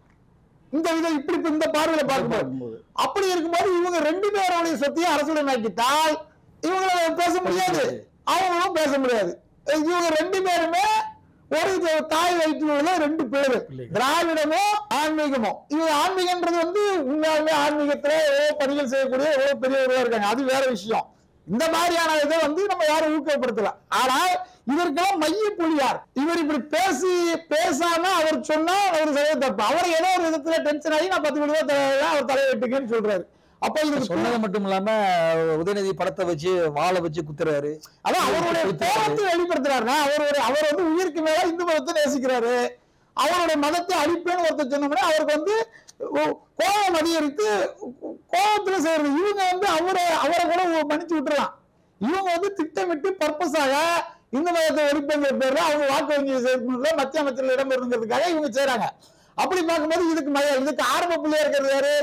இந்த இதை இப்படி இப்ப இந்த பார்வையில பார்க்கும்போது பார்க்கும்போது அப்படி இருக்கும்போது இவங்க ரெண்டு பேருடைய சொத்தையும் அரசுடைமையாக்கிட்டால் இவங்கள பேச முடியாது அவங்களும் பேச முடியாது இவங்க ரெண்டு பேருமே ஒரு இது தாய் வயிற்றில் உள்ள ரெண்டு பிள்ளைகள் பிள்ளைகள். திராவிடமோ ஆன்மீகமோ இவங்க ஆன்மீகன்றது வந்து உண்மையாலுமே ஆன்மீகத்துல எவ்வளவு பணிகள் செய்யக்கூடிய எவ்வளவு பெரியவர்களா இருக்காங்க அது வேற விஷயம் இந்த மாதிரியான இதை வந்து நம்ம யாரும் ஊக்கப்படுத்தல ஆனால் இதற்கெல்லாம் மைய புள்ளியார் இவர் இப்படி பேசி பேசாம அவர் சொன்னா அவர் செய்ய தப்பு அவர் ஏதோ ஒரு விதத்துல டென்ஷன் ஆகி நான் பத்து கோடி ரூபாய் தரேன், அவர் தலையை வெட்டுங்கன்னு சொல்றாரு அப்ப இதுக்கு சொன்னது மட்டும் இல்லாம உதயநிதி படத்தை வச்சு வாழை வச்சு குத்துறாரு அதான் அவருடைய கோபத்தை வெளிப்படுத்துறாருன்னா அவருடைய அவர் வந்து உயிருக்கு மேல இந்து மதத்தை நேசிக்கிறாரு அவருடைய மதத்தை அழிப்பேன்னு ஒருத்தர் சொன்னோம்னா அவருக்கு வந்து ஓ- கோபம் அதிகரித்து கோபத்துல செய்யறது இவங்க வந்து அவரை அவரை கூட மன்னிச்சு விட்டுறலாம் இவங்க வந்து திட்டமிட்டு பர்பஸாக இந்து மதத்தை ஒழிப்புங்கிற பேர்ல அவங்க வாக்கு வங்கி சேர்க்கணும்ல மத்திய அமைச்சர்கள் இடம் இருங்கிறதுக்காக இவங்க செய்றாங்க அப்படி பார்க்கும்போது இதுக்கு ம- இதுக்கு ஆரம்ப புள்ளியா இருக்கிறது யாரு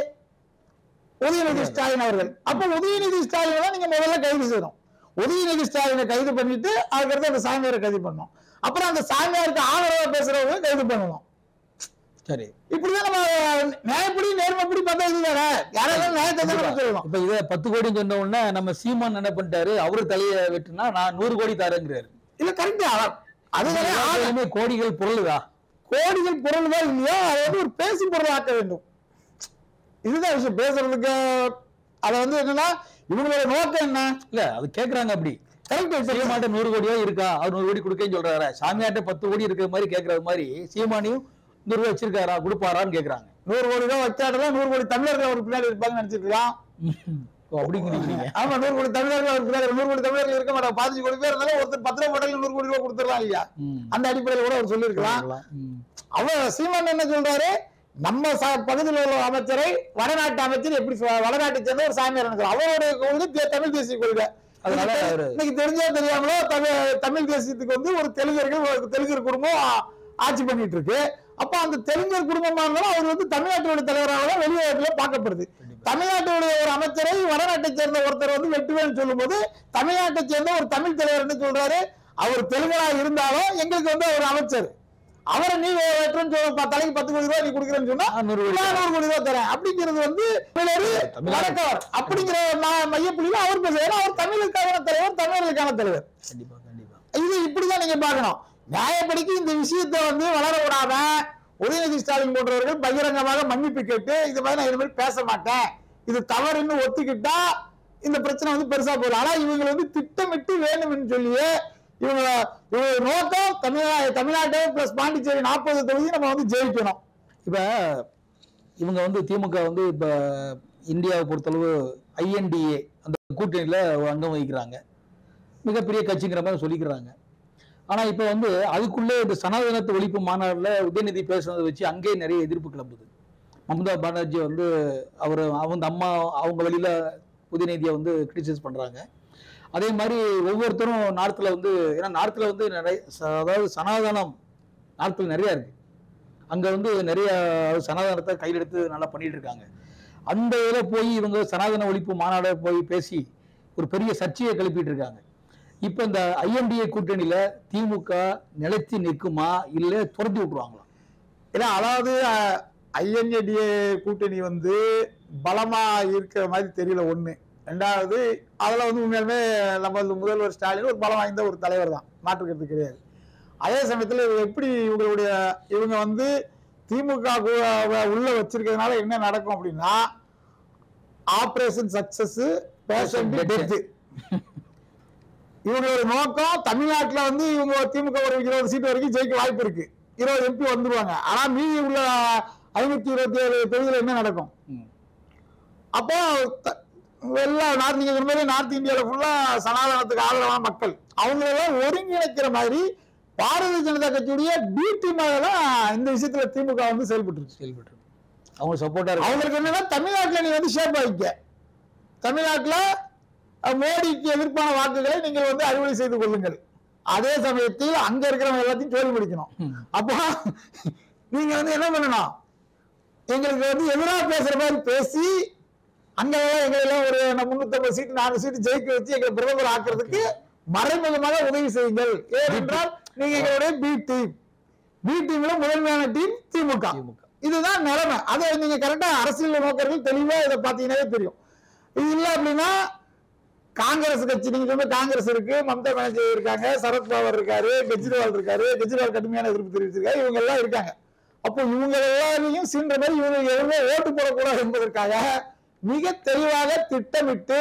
உதயநிதி ஸ்டாலின் அவர்கள் அப்ப உதயநிதி ஸ்டாலினை தான் நீங்க முதல்ல கைது செய்யணும் உதயநிதி ஸ்டாலினை கைது பண்ணிட்டு அதுக்கடுத்து அந்த சாமியாரை கைது பண்ணணும் அப்புறம் அந்த சாமியாருக்கு ஆதரவா பேசுறவங்க கைது பண்ணணும் சரி இப்படிதான் நம்ம நியாயப்படி நேர்மைப்படி பார்த்தா இது வேற யாராலும் நியாயத்தை தான் நம்ம சொல்லணும் இப்ப இத பத்து கோடி சொன்ன உடனே நம்ம சீமான் என்ன பண்ணிட்டாரு அவரு தலைய வெட்டுனா நான் நூறு கோடி தரேங்கிறாரு இல்ல கரெக்ட் அது வேற ஆளு. எல்லாமே கோடிகள் பொருளுதா கோடிகள் பொருள் தான் இல்லையா அதை வந்து ஒரு பேசும் பொருள் ஆக்க வேண்டும் இதுதான் விஷயம் பேசுறதுக்கு அதை வந்து என்னன்னா இவங்களோட நோக்கம் என்ன இல்ல அது கேக்குறாங்க அப்படி கரெக்ட் சீமாட்ட நூறு கோடியா இருக்கா அவர் நூறு கோடி கொடுக்கேன்னு சொல்றாரு சாமியாட்ட பத்து கோடி இருக்கிற மாதிரி கேக்குறது மாதிரி சீமானியும் நூறு ரூபாய் வச்சிருக்காரா கொடுப்பாரான்னு கேக்குறாங்க நூறு கோடி ரூபாய் வச்சாட்டெல்லாம் நூறு கோடி தமிழர்கள் ஒரு பின்னாடி இருப்பாங்கன்னு நினைச்சிருக்கலாம் ஓ, அப்படிங்கிறீங்க நீங்க. ஆமா நூறு கோடி தமிழர்கள் ஒரு பின்னாடி நூறு கோடி தமிழர்கள் இருக்க மாட்டாங்க பதினஞ்சு கோடி பேர் இருந்தாலும் ஒருத்தர் பத்து ரூபாய் போட்டாலும் நூறு கோடி ரூபாய் கொடுத்துடலாம் இல்லையா ம். அந்த அடிப்படையில் கூட அவர் சொல்லியிருக்கலாம் ம். அவர் சீமான் என்ன சொல்றாரு நம்ம ச- பகுதியில் உள்ள அமைச்சரை வடநாட்டு அமைச்சர் எப்படி சொ- வடநாட்டை சேர்ந்த ஒரு சாமியார் நினைக்கிறார் அவருடைய கொள்கை தே- தமிழ் தேசிய கொள்கை அதனால இன்னைக்கு அவரு- இன்னைக்கு தெரிஞ்சோ தெரியாமலோ தமிழ் தமிழ் தேசியத்துக்கு வந்து ஒரு தெலுங்கர்கள் ஒரு தெலுங்கர் குடும்பம் ஆ- ஆட்சி பண்ணிட்டு இருக்கு அப்ப அந்த தெலுங்கர் குடும்பமா இருந்தாலும் அவர் வந்து தமிழ்நாட்டுடைய தலைவராக தான் வெளிநாட்டுல பார்க்கப்படுது தமிழ்நாட்டுடைய ஒரு அமைச்சரை வடநாட்டை சேர்ந்த ஒருத்தர் வந்து வெட்டுவேன்னு சொல்லும்போது தமிழ்நாட்டை சேர்ந்த ஒரு தமிழ் தலைவர் என்ன சொல்றாரு அவர் தெலுங்கரா இருந்தாலும் எங்களுக்கு வந்து அவர் அமைச்சர் அவரை நீ வெட்டுறேன்னு சொல்ல ப- தலைக்கு பத்து கோடி ரூபாய் நீ கொடுக்குறேன்னு சொன்னா நான் நூறு கோடி நான் நூறு கோடி ரூபாய் தரேன் அப்படிங்கிறது வந்து தமிழரு தமிழ்நாடு. வடக்கவர் அப்படிங்கிற ம- மையப்புள்ளியில அவர் பேசுறாரு அவர் தமிழுக்கான தலைவர் தமிழர்களுக்கான தலைவர் கண்டிப்பா கண்டிப்பா இது இப்படிதான் நீங்க பார்க்கணும் நியாயப்படிக்கு இந்த விஷயத்தை வந்து வளர விடாம உதயநிதி ஸ்டாலின் போன்றவர்கள் பகிரங்கமாக மன்னிப்பு கேட்டு இது மாதிரி நான் இனிமேல் பேச மாட்டேன் இது தவறுன்னு ஒத்துக்கிட்டா இந்த பிரச்சனை வந்து பெருசா போகல ஆனா இவங்க வந்து திட்டமிட்டு வேணும்னு சொல்லியே இவங்க இவங்க நோக்கம் தமிழ்நா தமிழ்நாடு பிளஸ் பாண்டிச்சேரி நாற்பது தொகுதி நம்ம வந்து ஜெயிக்கணும் இப்ப இவங்க வந்து திமுக வந்து இப்ப இந்தியாவை பொறுத்தளவு ஐஎன்டிஏ அந்த கூட்டணியில ஒரு அங்கம் வகிக்கிறாங்க மிகப்பெரிய கட்சிங்கிற மாதிரி சொல்லிக்கிறாங்க ஆனா இப்ப வந்து அதுக்குள்ளே இந்த சனாதனத்து ஒழிப்பு மாநாடுல உதயநிதி பேசுனதை வச்சு அங்கேயே நிறைய எதிர்ப்பு கிளம்புது மம்தா பானர்ஜி வந்து அவர் அவங்க அம்மா அவங்க வழியில உதயநிதியை வந்து கிரிட்டிசைஸ் பண்றாங்க அதே மாதிரி ஒவ்வொருத்தரும் நார்த்தில் வந்து ஏன்னா நார்த்தில் வந்து நிறைய ச- அதாவது சனாதனம் நார்த்தில் நிறைய இருக்கு அங்க வந்து நிறைய சனாதனத்தை கையில் எடுத்து நல்லா பண்ணிட்டு இருக்காங்க அந்த இதில் போய் இவங்க சனாதன ஒழிப்பு மாநாட போய் பேசி ஒரு பெரிய சர்ச்சையை கிளப்பிட்டு இருக்காங்க இப்போ இந்த ஐஎன்டிஏ கூட்டணியில திமுக நிலைத்து நிற்குமா இல்லை துரத்தி விட்டுருவாங்களா ஏன்னா அதாவது ஐஎன்ஏடிஏ கூட்டணி வந்து பலமா இருக்கிற மாதிரி தெரியல ஒண்ணு ரெண்டாவது அதுல வந்து உண்மையாலுமே நம்ம முதல்வர் ஸ்டாலின் ஒரு பலம் வாய்ந்த ஒரு தலைவர் தான் மாற்றுக்கிறது கிடையாது அதே சமயத்துல இவங்க எப்படி இவங்களுடைய இவங்க வந்து திமுக கு- உள்ள வச்சிருக்கிறதுனால என்ன நடக்கும் அப்படின்னா ஆபரேஷன் சக்சஸ் பேஷண்ட் டெத்து இவங்களோட நோக்கம் தமிழ்நாட்டுல வந்து இவங்க திமுக ஒரு இருபது சீட் வரைக்கும் ஜெயிக்க வாய்ப்பு இருக்கு இருபது எம்பி வந்துருவாங்க ஆனா மீதி உள்ள ஐநூத்தி இருபத்தி ஏழு தொகுதியில் என்ன நடக்கும் ம். அப்போ த- எல்லா நார்த் நீங்க சொன்ன மாதிரி நார்த் இந்தியால ஃபுல்லா சனாதனத்துக்கு ஆதரவான மக்கள் அவங்களெல்லாம் ஒருங்கிணைக்கிற மாதிரி பாரதிய ஜனதா கட்சியுடைய பி டீம் இந்த விஷயத்துல திமுக வந்து செயல்பட்டு இருக்கு செயல்பட்டு அவங்க சப்போர்ட்டா இருக்கு அவங்களுக்கு என்னன்னா தமிழ்நாட்டுல நீங்க வந்து ஷேப் ஆகிக்க தமிழ்நாட்டுல அஹ், மோடிக்கு எதிர்ப்பான வாக்குகளை நீங்கள் வந்து அறுவடை செய்து கொள்ளுங்கள் அதே சமயத்தில் அங்க இருக்கிறவங்க எல்லாத்தையும் தோல்வி முடிக்கணும் ம். அப்போ நீங்க வந்து என்ன பண்ணணும் எங்களுக்கு வந்து எதிராக பேசுற மாதிரி பேசி அங்க எங்களெல்லாம் ஒரு முன்னூத்தி சீட்டு நாலு சீட்டு ஜெயிக்க வச்சு எங்களை பிரதமர் ஆக்குறதுக்கு மறைமுகமாக உதவி செய்யுங்கள் ஏனென்றால் நீங்க எங்களுடைய பி டீம் பி டீம்ல முதன்மையான டீம் திமுக திமுக இதுதான் நிலைமை அதை நீங்க கரெக்டா அரசியல் நோக்கர்கள் தெளிவா இதை பாத்தீங்கன்னாவே தெரியும் இது இல்ல அப்படின்னா காங்கிரஸ் கட்சி நீங்க சொன்ன காங்கிரஸ் இருக்கு மம்தா பானர்ஜி இருக்காங்க சரத்பவார் இருக்காரு கெஜ்ரிவால் இருக்காரு கெஜ்ரிவால் கடுமையான எதிர்ப்பு தெரிவிச்சிருக்காரு இவங்க எல்லாம் இருக்காங்க அப்போ இவங்க எல்லாரையும் சீன்ற மாதிரி இவங்க எவ்வளவு ஓட்டு போடக்கூடாது என்பதற்காக மிக தெளிவாக திட்டமிட்டு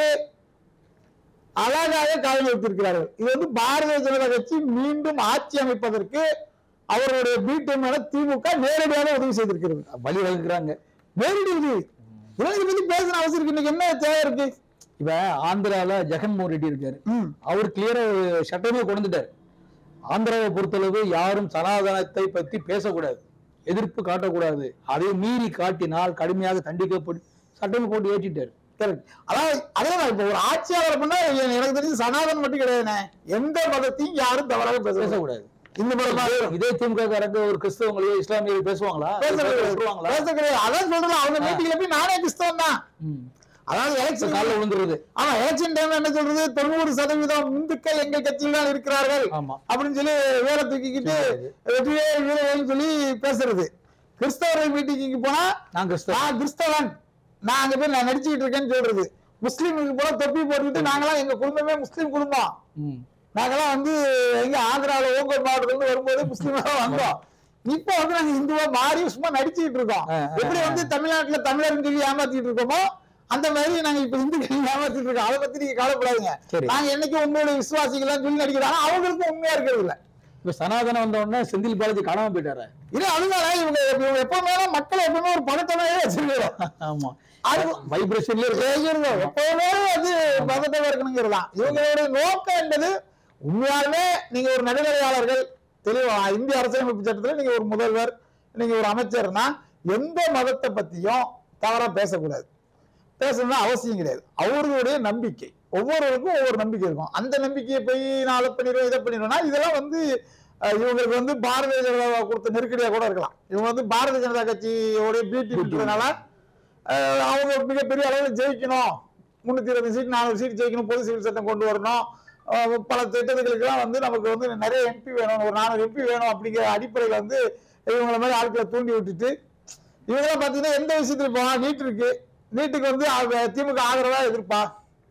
அழகாக காலம் வைத்திருக்கிறார்கள் இது வந்து பாரதிய ஜனதா கட்சி மீண்டும் ஆட்சி அமைப்பதற்கு அவர்களுடைய பி டீம் திமுக நேரடியாக உதவி செய்திருக்கிறது வழி வகுக்கிறாங்க நேரடி உதவி இதெல்லாம் இதை பத்தி பேசுற அவசரம் இருக்கு இன்னைக்கு என்ன தேவை இருக்கு இப்ப ஆந்திரால ஜெகன்மோகன் ரெட்டி இருக்காரு ம். அவர் கிளியரா சட்டமே கொண்டு வந்துட்டார் ஆந்திராவை பொறுத்தளவு யாரும் சனாதனத்தை பத்தி பேசக்கூடாது எதிர்ப்பு காட்டக்கூடாது அதை மீறி காட்டினால் கடுமையாக தண்டிக்கப்பட்டு சட்டமே போட்டு ஏற்றிட்டார் கரெக்ட் அதாவது அதான் இப்ப ஒரு ஆட்சியாளர் பண்ணா எ- எனக்கு தெரிஞ்சு சனாதனம் மட்டும் கிடையாதுண்ணே எந்த மதத்தையும் யாரும் தவறாக பேச பேசக்கூடாது இந்த மதம் இதே திமுக காரங்க ஒரு கிறிஸ்தவங்களையோ இஸ்லாமியர்கள் பேசுவாங்களா பேச கிடையாது சொல்லுவாங்களா பேச கிடையாது அதான் சொல்றேன் அவங்க மீட்டிங்ல போய் நானே கிறிஸ்தவன் தான் ம். அதாவது எலெக்ஷன் காலில் விழுந்துருது ஆமா எலெக்ஷன் டைம்ல என்ன சொல்றது தொண்ணூறு சதவீதம் இந்துக்கள் எங்க கட்சியில் தான் இருக்கிறார்கள் ஆமா அப்படின்னு சொல்லி வேலை தூக்கிக்கிட்டு வெற்றியே வீரவேல்னு சொல்லி பேசுறது கிறிஸ்தவர்கள் மீட்டிங்க்கு போனா நான் கிறிஸ்தவ நான் கிறிஸ்தவன் நான் அங்க போய் நான் நடிச்சுக்கிட்டு இருக்கேன்னு சொல்றது முஸ்லீமுக்கு போல தொப்பி போட்டுக்கிட்டு நாங்களாம் எங்க குடும்பமே முஸ்லீம் குடும்பம் ம். நாங்கெல்லாம் வந்து எங்க ஆந்திரால ஓங்கோல் மாவட்டத்துல இருந்து வரும்போது முஸ்லீமா வந்தோம் இப்போ வந்து நாங்க இந்துவா மாறி சும்மா நடிச்சுக்கிட்டு இருக்கோம் ஆ, ஆ, எப்படி வந்து தமிழ்நாட்டுல தமிழர்னு சொல்லி ஏமாத்திட்டு இருக்கோமோ அந்த மாதிரி நாங்க இப்ப இந்துக்கள் ஏமாத்திட்டு இருக்கோம் அதை பத்தி நீங்க கவலைப்படாதீங்க சரி. நாங்க என்னைக்கு உங்களோட விசுவாசிகள் சொல்லி நடிக்கிறாங்க அவங்களுக்கும் உண்மையா இருக்கிறது இல்ல இப்ப சனாதனம் வந்த உடனே செந்தில் பாலாஜி காணாம போயிட்டாரு இது அதனால இவங்க இவங்க எப்பவுமே மக்களை எப்பவுமே ஒரு பதட்டமே வச்சிருக்கிறோம் ஆமா அது வைப்ரேஷன்ல இருக்கு செய்யறது எப்பவுமே அது பதட்டமா இருக்கணுங்கிறது தான் இவங்களுடைய நோக்கம் என்பது உண்மையாலுமே நீங்க ஒரு நடுநிலையாளர்கள் தெளிவா இந்திய அரசியலமைப்பு சட்டத்துல நீங்க ஒரு முதல்வர் நீங்க ஒரு அமைச்சர்னா எந்த மதத்தை பத்தியும் தவறா பேசக்கூடாது பேசணும்னு அவசியம் கிடையாது அவர்களுடைய நம்பிக்கை ஒவ்வொருவருக்கும் ஒவ்வொரு நம்பிக்கை இருக்கும் அந்த நம்பிக்கையை போய் நான் அதை பண்ணிடுவேன் இதை பண்ணிடுவேன்னா இதெல்லாம் வந்து அஹ், இவங்களுக்கு வந்து பாரதிய ஜனதா கொடுத்த நெருக்கடியா கூட இருக்கலாம் இவங்க வந்து பாரதிய ஜனதா கட்சியோடைய பிடி இருக்கிறதுனால அஹ், அவங்க மிகப்பெரிய அளவில் ஜெயிக்கணும் முன்னூத்தி இருபது சீட் நானூறு சீட் ஜெயிக்கணும் பொது சிவில் சட்டம் கொண்டு வரணும் அஹ், பல திட்டங்களுக்கெல்லாம் வந்து நமக்கு வந்து நிறைய எம்பி வேணும் ஒரு நானூறு எம்பி வேணும் அப்படிங்கிற அடிப்படையில் வந்து இவங்கள மாதிரி ஆட்களை தூண்டி விட்டுட்டு இவங்கெல்லாம் பார்த்தீங்கன்னா எந்த விஷயத்துல போனா நீட் இருக்கு நீட்டுக்கு வந்து அவங்க திமுக ஆதரவா எதிர்ப்பா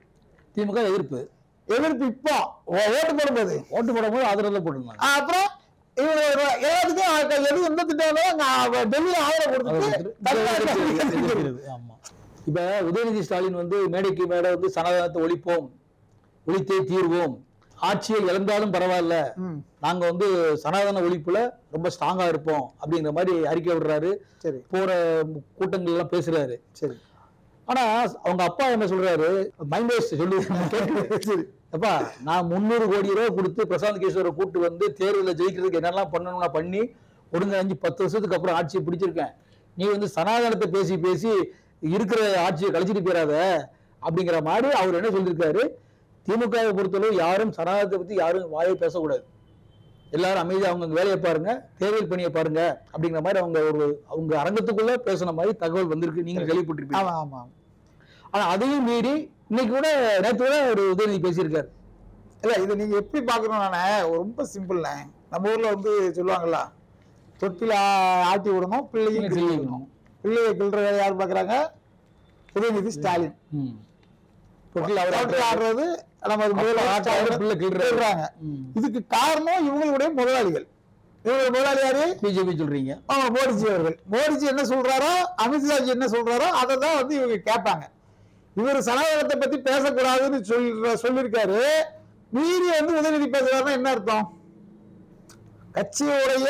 திமுக எதிர்ப்பு எதிர்ப்பு இப்போ ஓ- ஓட்டு போடும்போது ஓட்டு போடும்போது ஆதரவு போட்டிருந்தாங்க ஆஹ் அப்புறம் இவங்க ஒரு- எல்லாத்துக்கும் அங்க எது எந்த திட்டம் இருந்தாலும் அங்க டெல்லியில ஆதரவு கொடுத்துட்டு தமிழ்நாட்டுல எதிர்க்கிறது. ஆமா இப்ப உதயநிதி ஸ்டாலின் வந்து மேடைக்கு மேடை வந்து சனாதனத்தை ஒழிப்போம் ஒழித்தே தீர்வோம் ஆட்சியை இழந்தாலும் பரவாயில்ல ம் நாங்க வந்து சனாதன ஒழிப்புல ரொம்ப ஸ்ட்ராங்கா இருப்போம் அப்படிங்கிற மாதிரி அறிக்கை விடுறாரு சரி போற கூட்டங்கள் எல்லாம் பேசுறாரு சரி ஆனா அவங்க அப்பா என்ன சொல்றாரு மைண்ட் வேஸ்ட் சொல்லி சரி அப்பா நான் முந்நூறு கோடி ரூபாய் கொடுத்து பிரசாந்த் கிஷோரை கூட்டு வந்து தேர்தலில் ஜெயிக்கிறதுக்கு என்னெல்லாம் பண்ணணும் நான் பண்ணி ஒடுங்க அஞ்சு பத்து வருஷத்துக்கு அப்புறம் ஆட்சியை பிடிச்சிருக்கேன் நீ வந்து சனாதனத்தை பேசி பேசி இருக்கிற ஆட்சியை கழிச்சிட்டு போயிடாத அப்படிங்கிற மாதிரி அவர் என்ன சொல்லியிருக்காரு திமுகவை பொறுத்தளவு யாரும் சனாதனத்தை பத்தி யாரும் வாயை பேசக்கூடாது எல்லாரும் அமைதியா அவங்க வேலையை பாருங்க தேர்தல் பணியை பாருங்க அப்படிங்கிற மாதிரி அவங்க ஒரு அவங்க அரங்கத்துக்குள்ள பேசுன மாதிரி தகவல் வந்திருக்கு நீங்க கேள்விப்பட்டிருப்பீங்க ஆமா ஆமா ஆனா அதையும் மீறி இன்னைக்கு கூட நேற்று கூட ஒரு உதயநிதி பேசியிருக்காரு இல்ல இது நீங்க எப்படி பாக்கணும் நானே ரொம்ப சிம்பிள்ண்ணே நம்ம ஊர்ல வந்து சொல்லுவாங்கல்ல தொட்டில ஆ- ஆட்டி விடணும் பிள்ளையும் கிள்ளி விடணும் பிள்ளையை கிள்ற வேலை யார் பாக்குறாங்க உதயநிதி ஸ்டாலின் ம். தொட்டில் அவர் தொட்டில் ஆடுறது நம்ம அது முதல்ல அப்பா ஆட்டாரு, ஸ்டாலின் பிள்ளை கிள்றாரு. கிள்றாங்க ம். இதுக்கு காரணம் இவங்களுடைய முதலாளிகள் இவங்களுடைய முதலாளி யாரு பிஜேபி சொல்றீங்க ஆமா மோடிஜி அவர்கள் மோடிஜி என்ன சொல்றாரோ அமித்ஷாஜி என்ன சொல்றாரோ அதை தான் வந்து இவங்க கேட்பாங்க இவர் சனாதனத்தை பத்தி பேசக்கூடாதுன்னு சொல்ற சொல்லியிருக்காரு மீறி வந்து உதயநிதி பேசுறாருன்னா என்ன அர்த்தம் கட்சியுடைய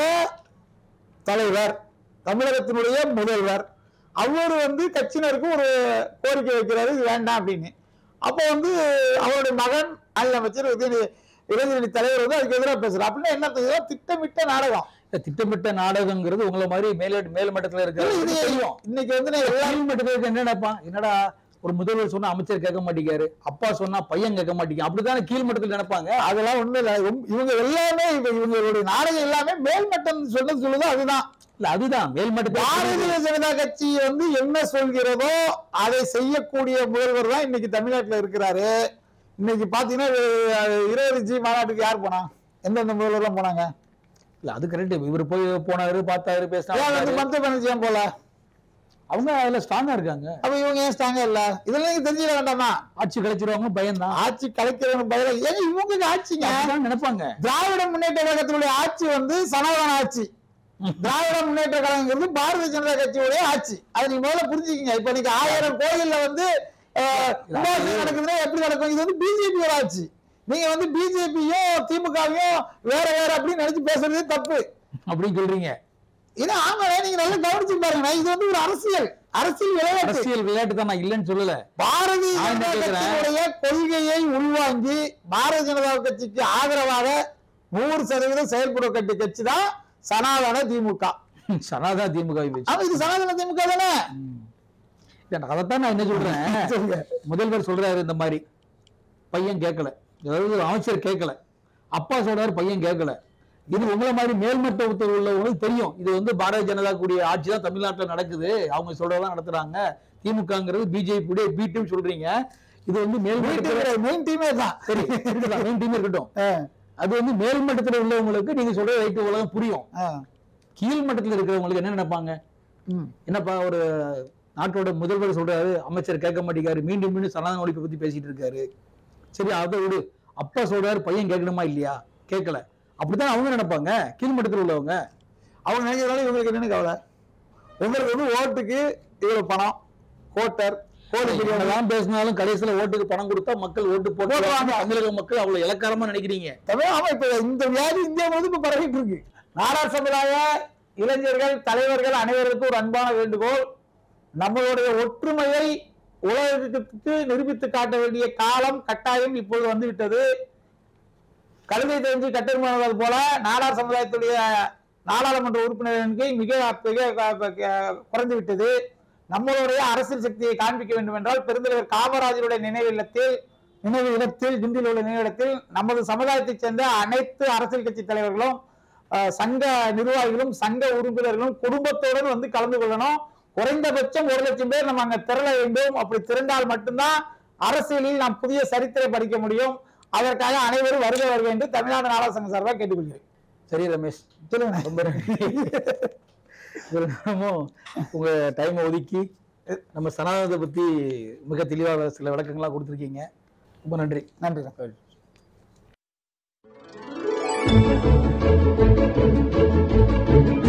தலைவர் தமிழகத்தினுடைய முதல்வர் அவர் வந்து கட்சியினருக்கு ஒரு கோரிக்கை வைக்கிறாரு இது வேண்டாம் அப்படின்னு அப்போ வந்து அவருடைய மகன் முதலமைச்சர் உதயநிதி இளைஞரணி தலைவர் வந்து அதுக்கு எதிராக பேசுறாரு அப்படின்னா என்ன அர்த்தம்? இதெல்லாம் திட்டமிட்ட நாடகம் இந்த திட்டமிட்ட நாடகங்கிறது உங்களை மாதிரி மேல மேல்மட்டத்துல இருக்கிற இல்ல, இது தெரியும் இன்னைக்கு வந்து நான் எல்லா- கீழ்மட்டத்துல இருக்க என்ன நினைப்பான் என்னடா ஒரு முதல்வர் சொன்னா அமைச்சர் கேட்க மாட்டேங்காரு அப்பா சொன்னா பையன் கேட்க மாட்டேங்க அப்படித்தானே கீழ்மட்டத்தில் நினைப்பாங்க அதெல்லாம் ஒண்ணு இல்ல இவங்க- இவங்க எல்லாமே இப்ப இவங்களுடைய நாடகம் எல்லாமே மேல்மட்டம் சொன்னது சொல்லுதோ அதுதான் இல்ல அதுதான் மேல்மட்டத்தில் பாரதிய ஜனதா கட்சி வந்து என்ன சொல்கிறதோ அதை செய்யக்கூடிய முதல்வர் தான் இன்னைக்கு தமிழ்நாட்டுல இருக்கிறாரு இன்னைக்கு பாத்தீங்கன்னா அஹ், இருபது ஜி மாநாட்டுக்கு யார் போனா எந்தெந்த முதல்வர்லாம் போனாங்க இல்ல அது கரெக்ட் இவர் போய் போனாரு பார்த்தாரு ஏன் வந்து பேசினாரு மம்தா பானர்ஜி ஏன் போல அவங்க அதுல ஸ்ட்ராங்கா இருக்காங்க அப்ப இவங்க ஏன் ஸ்ட்ராங்கா இல்ல இதெல்லாம் நீங்க தெரிஞ்சுக்க வேண்டாமா ஆட்சி கழிச்சிருவாங்க பயம் தான் ஆட்சி கலைக்கிறவங்க பதிலாக ஏங்க இவங்களுக்கு ஆட்சிங்க நினைப்பாங்க திராவிட முன்னேற்ற கழகத்தினுடைய ஆட்சி வந்து சனாதன ஆட்சி திராவிட முன்னேற்ற கழகங்கிறது பாரதிய ஜனதா கட்சியுடைய ஆட்சி அதை நீங்க முதல்ல புரிஞ்சுக்கீங்க இப்ப நீங்க ஆயிரம் கோயில்ல வந்து அஹ், கும்பாபிஷேகம் நடக்குதுன்னா எப்படி நடக்கும் இது வந்து பிஜேபி ஆட்சி நீங்க வந்து பிஜேபியும் திமுகவையும் வேற வேற அப்படின்னு நினைச்சு பேசுறதே தப்பு அப்படின்னு சொல்றீங்க இது ஆமா நீங்க நல்லா கவனிச்சு பாருங்க இது வந்து ஒரு அரசியல் அரசியல் விளையாட்டு அரசியல் விளையாட்டு தான் நான் இல்லைன்னு சொல்லல பாரதிய நான் என்ன ஜனதா கேக்குறேன்? கட்சியுடைய கொள்கையை உள்வாங்கி பாரதிய ஜனதா கட்சிக்கு ஆதரவாக நூறு சதவீதம் செயல்பட கட்டிய கட்சி தான் சனாதன திமுக சனாதா திமுக வச்சு ஆமா இது சனாதன திமுக தானே அதைத்தான் நான் என்ன சொல்றேன் சொல்லுங்க. முதல்வர் சொல்றாரு இந்த மாதிரி பையன் கேட்கல அதாவது ஒரு அமைச்சர் கேட்கல அப்பா சொல்றாரு பையன் கேட்கல இது உங்களை மாதிரி மேல்மட்டத்தில் உள்ளவங்களுக்கு தெரியும் இது வந்து பாரதிய ஜனதா கூடிய ஆட்சி தான் தமிழ்நாட்டில் நடக்குது அவங்க சொல்றதான் நடத்துறாங்க திமுகங்கிறது பிஜேபி பி டீம் சொல்றீங்க இது வந்து மேல்மட்டத்தில் மெயின் டீமே தான் சரி இருக்கட்டும் மெயின் டீம் இருக்கட்டும் ஆ, அது வந்து மேல்மட்டத்தில் உள்ளவங்களுக்கு நீங்க சொல்ற ரைட்டு உலகம் புரியும் ஆ, கீழ்மட்டத்தில் இருக்கிறவங்களுக்கு என்ன நினைப்பாங்க ம். என்னப்பா ஒரு நாட்டோட முதல்வர் சொல்றாரு அமைச்சர் கேட்க மாட்டேங்காரு மீண்டும் மீண்டும் சனாதன ஒழிப்பை பத்தி பேசிட்டு இருக்காரு சரி அதை விடு அப்பா சொல்றாரு பையன் கேட்கணுமா இல்லையா கேட்கல அப்படித்தான் அவங்க நினைப்பாங்க கீழ்மட்டத்தில் உள்ளவங்க அவங்க நினைக்கிறதால இவங்களுக்கு என்னன்னு கவலை உங்களுக்கு வந்து ஓட்டுக்கு இவ்வளவு பணம் கோட்டர் கோடி பிரியாணி என்னதான் பேசினாலும் கடைசியில ஓட்டுக்கு பணம் கொடுத்தா மக்கள் ஓட்டு போட்டு போடுவாங்க. தமிழக மக்கள் அவ்வளவு இலக்காரமா நினைக்கிறீங்க தமிழ் ஆமா இப்ப இந்த வியாதி இந்தியா முழுவதும் இப்ப பரவிட்டு இருக்கு நாடார் சமுதாய இளைஞர்கள் தலைவர்கள் அனைவருக்கும் ஒரு அன்பான வேண்டுகோள் நம்மளுடைய ஒற்றுமையை உலகத்துக்கு நிரூபித்து காட்ட வேண்டிய காலம் கட்டாயம் இப்பொழுது வந்து விட்டது கழுதை தெரிஞ்சு கட்டெருமானது போல நாடார் சமுதாயத்துடைய நாடாளுமன்ற உறுப்பினர் எண்ணிக்கை மிக மிக க- க- குறைந்து விட்டது நம்மளுடைய அரசியல் சக்தியை காண்பிக்க வேண்டும் என்றால் பெருந்தலைவர் காமராஜருடைய நினைவு இல்லத்தில் நினைவு இல்லத்தில் திண்டில் உள்ள நினைவு இல்லத்தில் நமது சமுதாயத்தைச் சேர்ந்த அனைத்து அரசியல் கட்சி தலைவர்களும் அஹ், சங்க நிர்வாகிகளும் சங்க உறுப்பினர்களும் குடும்பத்துடன் வந்து கலந்து கொள்ளணும் குறைந்தபட்சம் ஒரு லட்சம் பேர் நம்ம அங்க திரள வேண்டும் அப்படி திரண்டால் மட்டும்தான் அரசியலில் நாம் புதிய சரித்திரை படிக்க முடியும் அதற்காக அனைவரும் வருக வருக என்று தமிழ்நாடு நாடக சங்க சார்பாக கேட்டுக்கொள்கிறேன் சரி ரமேஷ் சொல்லுங்க ரொம்ப நன்றி இவ்வளவு நேரமும் உங்க டைமை ஒதுக்கி நம்ம சனாதனத்தை பத்தி மிக தெளிவாக சில விளக்கங்களா கொடுத்துருக்கீங்க ரொம்ப நன்றி நன்றி Thank you.